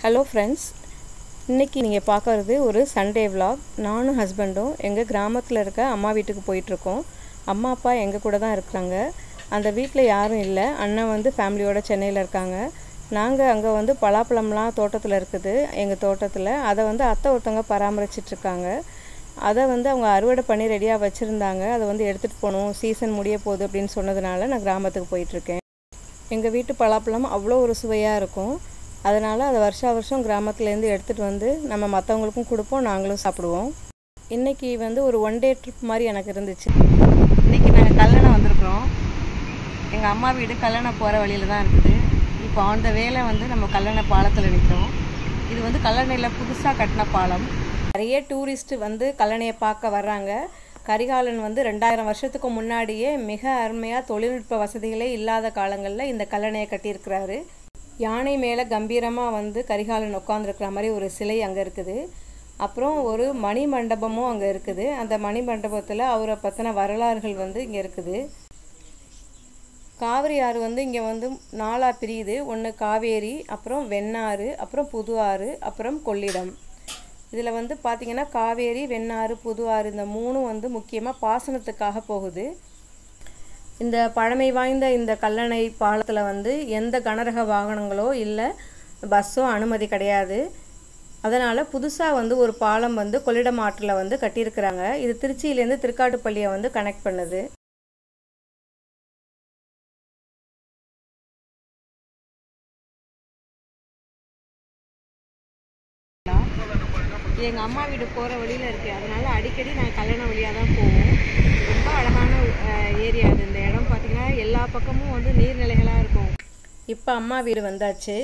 hello friends இன்றைக்கி நீங்கள் பார்க்கறது ஒரு சண்டே vlog நானும் ஹஸ்பண்டும் எங்கள் கிராமத்தில் இருக்க அம்மா வீட்டுக்கு போயிட்டுருக்கோம் அம்மா அப்பா எங்கள் கூட தான் இருக்கிறாங்க அந்த வீட்டில் யாரும் இல்லை அண்ணன் வந்து ஃபேமிலியோட சென்னையில் இருக்காங்க நாங்கள் அங்கே வந்து பலாப்பழம்லாம் தோட்டத்தில் இருக்குது எங்கள் தோட்டத்தில் அதை வந்து அத்தை ஒருத்தவங்க பராமரிச்சிட்ருக்காங்க அதை வந்து அவங்க அறுவடை பண்ணி ரெடியாக வச்சுருந்தாங்க அதை வந்து எடுத்துகிட்டு போகணும் சீசன் முடிய போகுது அப்படின்னு சொன்னதுனால நான் கிராமத்துக்கு போயிட்டுருக்கேன் எங்கள் வீட்டு பலாப்பழம் அவ்வளோ ஒரு சுவையாக இருக்கும் அதனால் அதை வருஷா வருஷம் கிராமத்துலேருந்து எடுத்துகிட்டு வந்து நம்ம மற்றவங்களுக்கும் கொடுப்போம் நாங்களும் சாப்பிடுவோம் இன்றைக்கி வந்து ஒரு ஒன் டே ட்ரிப் மாதிரி எனக்கு இருந்துச்சு இன்றைக்கி நாங்கள் கல்லணை வந்திருக்கிறோம் எங்கள் அம்மா வீடு கல்லணை போகிற வழியில் தான் இருக்குது இப்போ அந்த வேலை வந்து நம்ம கல்லணை பாலத்தில் நிற்கிறோம் இது வந்து கல்லணையில் புதுசாக கட்டின பாலம் நிறைய டூரிஸ்ட் வந்து கல்லணையை பார்க்க வர்றாங்க கரிகாலன் வந்து ரெண்டாயிரம் வருஷத்துக்கு முன்னாடியே மிக அருமையாக தொழில்நுட்ப வசதிகளே இல்லாத காலங்களில் இந்த கல்லணையை கட்டியிருக்கிறாரு யானை மேலே கம்பீரமாக வந்து கரிகாலன் உட்காந்துருக்கிற மாதிரி ஒரு சிலை அங்கே இருக்குது அப்புறம் ஒரு மணி மண்டபமும் அங்கே இருக்குது அந்த மணி மண்டபத்தில் அவரை பற்றின வரலாறுகள் வந்து இங்கே இருக்குது காவிரி ஆறு வந்து இங்கே வந்து நாலாக பிரியுது ஒன்று காவேரி அப்புறம் வெண்ணாறு அப்புறம் புது ஆறு அப்புறம் கொள்ளிடம் இதில் வந்து பார்த்திங்கன்னா காவேரி வெண்ணாறு புது ஆறு இந்த மூணும் வந்து முக்கியமாக பாசனத்துக்காக போகுது இந்த பழமை வாய்ந்த இந்த கல்லணை பாலத்தில் வந்து எந்த கனரக வாகனங்களோ இல்லை பஸ்ஸோ அனுமதி கிடையாது அதனால் புதுசாக வந்து ஒரு பாலம் வந்து கொள்ளிடம் ஆற்றில் வந்து கட்டியிருக்கிறாங்க இது திருச்சியிலேருந்து திருக்காட்டுப்பள்ளியை வந்து கனெக்ட் பண்ணுது இது எங்கள் அம்மா வீடு போகிற வழியில் இருக்குது அதனால் அடிக்கடி நாங்கள் கல்யாணம் வழியாக தான் போவோம் ரொம்ப அழகான ஏரியா அது இந்த இடம் பார்த்திங்கன்னா எல்லா பக்கமும் வந்து நீர்நிலைகளாக இருக்கும் இப்போ அம்மா வீடு வந்தாச்சு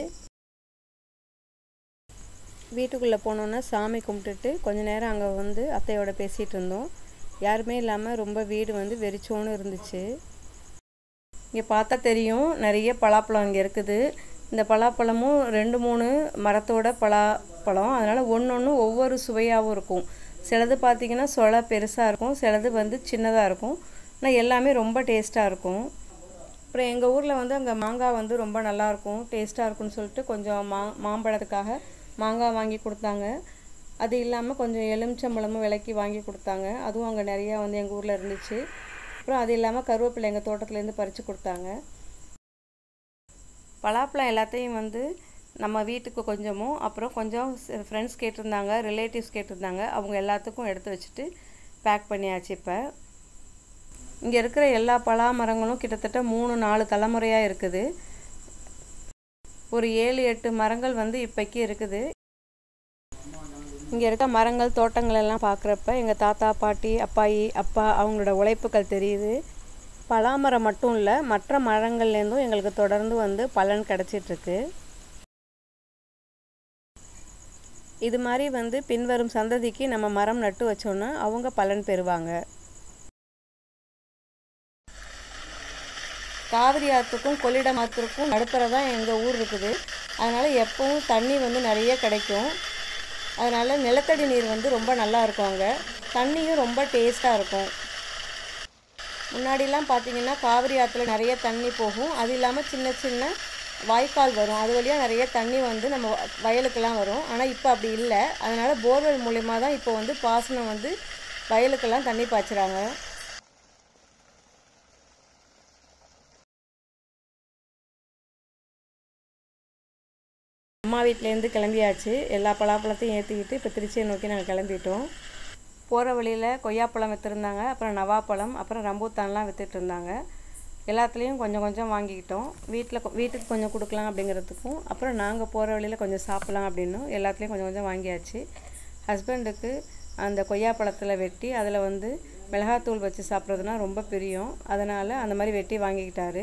வீட்டுக்குள்ளே போனோன்னா சாமி கும்பிட்டுட்டு கொஞ்ச நேரம் அங்கே வந்து அத்தையோட பேசிகிட்டு இருந்தோம் யாருமே இல்லாமல் ரொம்ப வீடு வந்து வெறிச்சோன்னு இருந்துச்சு இங்கே பார்த்தா தெரியும் நிறைய பலாப்பழம் இங்கே இருக்குது இந்த பலாப்பழமும் ரெண்டு மூணு மரத்தோட பலாப்பழம் அதனால் ஒன்று ஒன்று ஒவ்வொரு சுவையாகவும் இருக்கும் சிலது பார்த்திங்கன்னா சொலை பெருசாக இருக்கும் சிலது வந்து சின்னதாக இருக்கும் ஆனால் எல்லாமே ரொம்ப டேஸ்ட்டாக இருக்கும் அப்புறம் எங்கள் ஊரில் வந்து அங்கே மாங்காய் வந்து ரொம்ப நல்லாயிருக்கும் டேஸ்ட்டாக இருக்கும்னு சொல்லிட்டு கொஞ்சம் மா மாம்பழத்துக்காக மாங்காய் வாங்கி கொடுத்தாங்க அது இல்லாமல் கொஞ்சம் எலுமிச்சம்பழமும் விலைக்கு வாங்கி கொடுத்தாங்க அதுவும் அங்கே நிறையா வந்து எங்கள் ஊரில் இருந்துச்சு அப்புறம் அது இல்லாமல் கருவேப்பிலை எங்கள் தோட்டத்துலேருந்து பறித்து கொடுத்தாங்க பலாப்பழம் எல்லாத்தையும் வந்து நம்ம வீட்டுக்கு கொஞ்சமும் அப்புறம் கொஞ்சம் ஃப்ரெண்ட்ஸ் கேட்டிருந்தாங்க ரிலேட்டிவ்ஸ் கேட்டிருந்தாங்க அவங்க எல்லாத்துக்கும் எடுத்து வச்சுட்டு பேக் பண்ணியாச்சு இப்போ இங்கே இருக்கிற எல்லா பலா மரங்களும் கிட்டத்தட்ட மூணு நாலு தலைமுறையாக இருக்குது ஒரு ஏழு எட்டு மரங்கள் வந்து இப்போக்கி இருக்குது இங்கே இருக்க மரங்கள் தோட்டங்கள் எல்லாம் பார்க்குறப்ப எங்கள் தாத்தா பாட்டி அப்பாயி அப்பா அவங்களோட உழைப்புகள் தெரியுது பலாமரம் மட்டும் இல்லை மற்ற மரங்கள்லேருந்தும் எங்களுக்கு தொடர்ந்து வந்து பலன் கிடச்சிட்ருக்கு இது மாதிரி வந்து பின்வரும் சந்ததிக்கு நம்ம மரம் நட்டு வச்சோன்னா அவங்க பலன் பெறுவாங்க காவிரி ஆற்றுக்கும் கொள்ளிடம் ஆற்றுக்கும் நடுத்தர தான் எங்கள் ஊர் இருக்குது அதனால் எப்பவும் தண்ணி வந்து நிறைய கிடைக்கும் அதனால் நிலத்தடி நீர் வந்து ரொம்ப நல்லா இருக்கும் அங்கே தண்ணியும் ரொம்ப டேஸ்ட்டாக இருக்கும் முன்னாடிலாம் பார்த்தீங்கன்னா காவிரி ஆற்றுல நிறைய தண்ணி போகும் அது இல்லாமல் சின்ன சின்ன வாய்க்கால் வரும் அது வழியாக நிறைய தண்ணி வந்து நம்ம வயலுக்கெல்லாம் வரும் ஆனால் இப்போ அப்படி இல்லை அதனால் போர்வெல் மூலிமா தான் இப்போ வந்து பாசனம் வந்து வயலுக்கெல்லாம் தண்ணி பாய்ச்சுறாங்க அம்மா வீட்டிலேருந்து கிளம்பியாச்சு எல்லா பலாப்பழத்தையும் ஏற்றிக்கிட்டு இப்போ திருச்சியை நோக்கி நாங்கள் கிளம்பிட்டோம் போகிற வழியில் கொய்யாப்பழம் விற்றுருந்தாங்க அப்புறம் நவாப்பழம் அப்புறம் ரம்பூத்தான்லாம் விற்றுட்டு இருந்தாங்க எல்லாத்துலேயும் கொஞ்சம் கொஞ்சம் வாங்கிக்கிட்டோம் வீட்டில் வீட்டுக்கு கொஞ்சம் கொடுக்கலாம் அப்படிங்கிறதுக்கும் அப்புறம் நாங்கள் போகிற வழியில் கொஞ்சம் சாப்பிட்லாம் அப்படின்னும் எல்லாத்துலேயும் கொஞ்சம் கொஞ்சம் வாங்கியாச்சு ஹஸ்பண்டுக்கு அந்த கொய்யாப்பழத்தில் வெட்டி அதில் வந்து மிளகாத்தூள் வச்சு சாப்பிட்றதுனா ரொம்ப பிரியம் அதனால் அந்த மாதிரி வெட்டி வாங்கிக்கிட்டாரு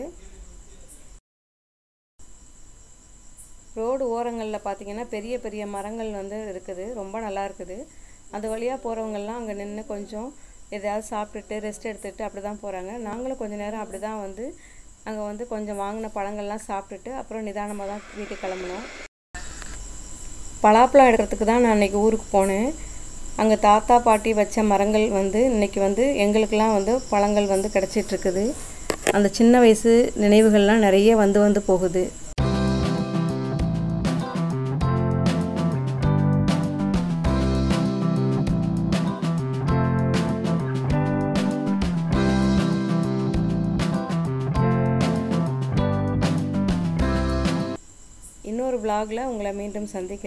ரோடு ஓரங்களில் பார்த்திங்கன்னா பெரிய பெரிய மரங்கள் வந்து இருக்குது ரொம்ப நல்லா இருக்குது அது வழியாக போகிறவங்கெல்லாம் அங்கே நின்று கொஞ்சம் எதையாவது சாப்பிட்டுட்டு ரெஸ்ட் எடுத்துகிட்டு அப்படி தான் போகிறாங்க நாங்களும் கொஞ்சம் நேரம் அப்படி தான் வந்து அங்கே வந்து கொஞ்சம் வாங்கின பழங்கள்லாம் சாப்பிட்டுட்டு அப்புறம் நிதானமாக தான் வீட்டுக்கு கிளம்புனோம் பலாப்பழம் எடுக்கிறதுக்கு தான் நான் அன்றைக்கி ஊருக்கு போனேன் அங்கே தாத்தா பாட்டி வச்ச மரங்கள் வந்து இன்றைக்கி வந்து எங்களுக்கெல்லாம் வந்து பழங்கள் வந்து கிடச்சிட்ருக்குது அந்த சின்ன வயசு நினைவுகள்லாம் நிறைய வந்து வந்து போகுது இன்னொரு vlogல உங்களை மீண்டும் சந்திக்கிறேன்